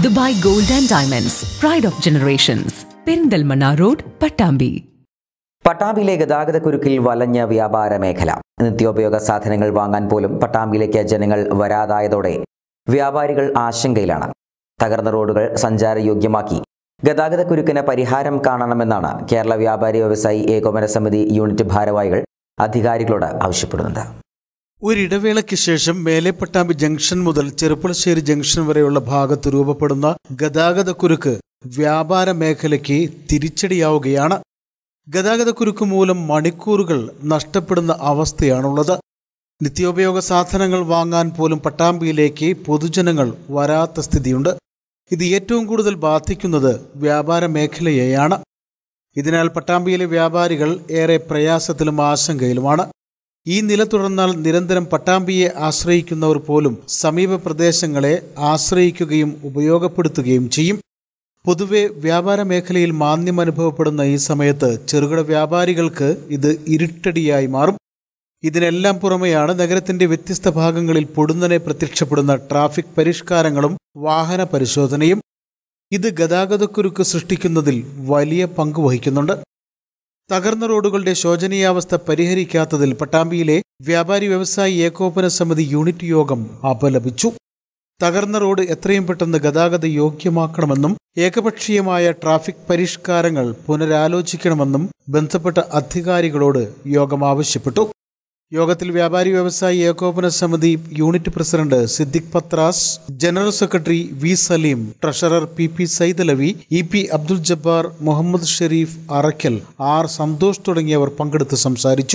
Dubai gold and diamonds pride of generations Perinthalmanna road Pattambi പട്ടാമ്പിയിലെ ഗതാഗതക്കുരുക്കിൽ വലഞ്ഞ വ്യാപാര മേഖല നിത്യോപയോഗ സാധനങ്ങൾ വാങ്ങാൻ പോലും പട്ടാമ്പിയിലേക്ക് ജനങ്ങൾ വരാതായതോടെ വ്യാപാരികൾ ആശങ്കയിലാണ് തകർന്ന റോഡുകൾ സഞ്ചാരയോഗ്യമാക്കി ഗതാഗതക്കുരുക്കിന് പരിഹാരം കാണണമെന്നാണ് കേരള വ്യാപാരി വ്യവസായി ഏകോപന സമിതി യൂണിറ്റ് ഭാരവാഹികൾ അധികാരികളോട് ആവശ്യപ്പെടുന്നത് ഒരിടവേളയ്ക്ക് ശേഷം മേലെപ്പട്ടാമ്പി ജംഗ്ഷൻ മുതൽ ചെറുപ്പളശ്ശേരി ജംഗ്ഷൻ വരെയുള്ള ഭാഗത്ത് രൂപപ്പെടുന്ന ഗതാഗതക്കുരുക്ക് വ്യാപാര മേഖലയ്ക്ക് തിരിച്ചടിയാവുകയാണ് ഗതാഗതക്കുരുക്ക് മൂലം മണിക്കൂറുകൾ നഷ്ടപ്പെടുന്ന അവസ്ഥയാണുള്ളത് നിത്യോപയോഗ സാധനങ്ങൾ വാങ്ങാൻ പോലും പട്ടാമ്പിയിലേക്ക് പൊതുജനങ്ങൾ വരാത്ത സ്ഥിതിയുണ്ട് ഇത് ഏറ്റവും കൂടുതൽ ബാധിക്കുന്നത് വ്യാപാര മേഖലയെയാണ് ഇതിനാൽ പട്ടാമ്പിയിലെ വ്യാപാരികൾ ഏറെ പ്രയാസത്തിലും ആശങ്കയിലുമാണ് ഈ നില തുടർന്നാൽ നിരന്തരം പട്ടാമ്പിയെ ആശ്രയിക്കുന്നവർ പോലും സമീപ പ്രദേശങ്ങളെ ആശ്രയിക്കുകയും ഉപയോഗപ്പെടുത്തുകയും ചെയ്യും പൊതുവെ വ്യാപാര മേഖലയിൽ മാന്ദ്യം അനുഭവപ്പെടുന്ന ഈ സമയത്ത് ചെറുകിട വ്യാപാരികൾക്ക് ഇത് ഇരുട്ടടിയായി മാറും ഇതിനെല്ലാം പുറമെയാണ് നഗരത്തിന്റെ വ്യത്യസ്ത ഭാഗങ്ങളിൽ പൊടുന്നനെ പ്രത്യക്ഷപ്പെടുന്ന ട്രാഫിക് പരിഷ്കാരങ്ങളും വാഹന പരിശോധനയും ഇത് ഗതാഗതക്കുരുക്ക് സൃഷ്ടിക്കുന്നതിൽ വലിയ പങ്ക് വഹിക്കുന്നുണ്ട് തകർന്ന റോഡുകളുടെ ശോചനീയാവസ്ഥ പരിഹരിക്കാത്തതിൽ പട്ടാമ്പിയിലെ വ്യാപാരി വ്യവസായി ഏകോപന സമിതി യൂണിറ്റ് യോഗം അപലപിച്ചു തകർന്ന റോഡ് എത്രയും പെട്ടെന്ന് ഗതാഗത യോഗ്യമാക്കണമെന്നും ഏകപക്ഷീയമായ ട്രാഫിക് പരിഷ്കാരങ്ങൾ പുനരാലോചിക്കണമെന്നും ബന്ധപ്പെട്ട അധികാരികളോട് യോഗം ആവശ്യപ്പെട്ടു യോഗത്തിൽ വ്യാപാരി വ്യവസായി ഏകോപന സമിതി unit president Siddique Pathras general secretary V Saleem treasurer P P Saidalavi E P Abdul Jabbar Muhammad Sharif Arakkal R Santhosh തുടങ്ങിയവർ പങ്കെടുത്ത് സംസാരിച്ചു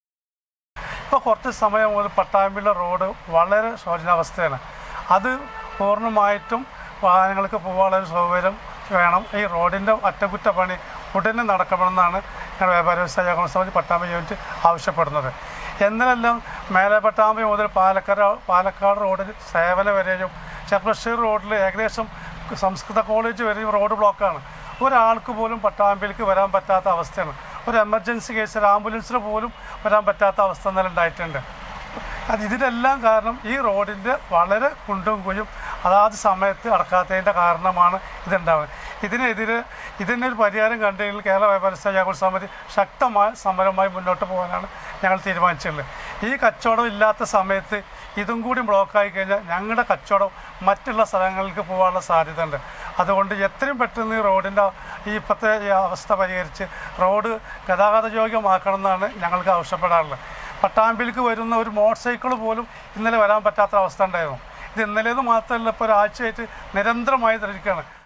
ഇപ്പോൾ കുറച്ച് സമയം മുതൽ പട്ടാമ്പിയിലെ റോഡ് വളരെ ശോചനാവസ്ഥയാണ് അത് പൂർണ്ണമായിട്ടും വാഹനങ്ങൾക്ക് പോകാനുള്ള ഒരു സൗകര്യം വേണം ഈ റോഡിൻ്റെ അറ്റകുറ്റപ്പണി ഉടനെ നടക്കണമെന്നാണ് ഞങ്ങൾ വ്യാപാര വ്യവസായ ഏകോപന സമിതി പട്ടാമ്പി യൂണിറ്റ് ആവശ്യപ്പെടുന്നത് എന്നാലെല്ലാം മേലെ പട്ടാമ്പി മുതൽ പാലക്കാട് പാലക്കാട് റോഡിൽ സേവന വരെയും ചെർപ്പശ്ശേരി റോഡിൽ ഏകദേശം സംസ്കൃത കോളേജ് വരെയും റോഡ് ബ്ലോക്കാണ് ഒരാൾക്ക് പോലും പട്ടാമ്പിയിലേക്ക് വരാൻ പറ്റാത്ത അവസ്ഥയാണ് ഒരു എമർജൻസി കേസിൽ ആംബുലൻസിന് പോലും വരാൻ പറ്റാത്ത അവസ്ഥ ഇന്നലെ ഉണ്ടായിട്ടുണ്ട് അത് ഇതിനെല്ലാം കാരണം ഈ റോഡിൻ്റെ വളരെ കുണ്ടും കുയും അതാത് സമയത്ത് അടക്കാത്തതിൻ്റെ കാരണമാണ് ഇതുണ്ടാവുന്നത് ഇതിനെതിരെ ഇതിനൊരു പരിഹാരം കണ്ടെങ്കിൽ കേരള വ്യാപാര വ്യാപാര സമിതി ശക്തമായ സമരമായി മുന്നോട്ട് പോകാനാണ് ഞങ്ങൾ തീരുമാനിച്ചിട്ടുള്ളത് ഈ കച്ചവടം ഇല്ലാത്ത സമയത്ത് ഇതും കൂടി ബ്ലോക്കായി കഴിഞ്ഞാൽ ഞങ്ങളുടെ കച്ചവടം മറ്റുള്ള സ്ഥലങ്ങളിലേക്ക് പോകാനുള്ള സാധ്യത ഉണ്ട് അതുകൊണ്ട് എത്രയും പെട്ടെന്ന് ഈ റോഡിൻ്റെ ഈ ഇപ്പോഴത്തെ ഈ അവസ്ഥ പരിഹരിച്ച് റോഡ് ഗതാഗത യോഗ്യമാക്കണം എന്നാണ് ഞങ്ങൾക്ക് ആവശ്യപ്പെടാറുള്ളത് പട്ടാമ്പിലേക്ക് വരുന്ന ഒരു മോട്ടോർ സൈക്കിൾ പോലും ഇന്നലെ വരാൻ പറ്റാത്ത അവസ്ഥ ഉണ്ടായിരുന്നു ഇത് ഇന്നലേത് മാത്രമല്ല ഇപ്പോൾ ഒരാഴ്ചയായിട്ട് നിരന്തരമായി തിരിക്കുകയാണ്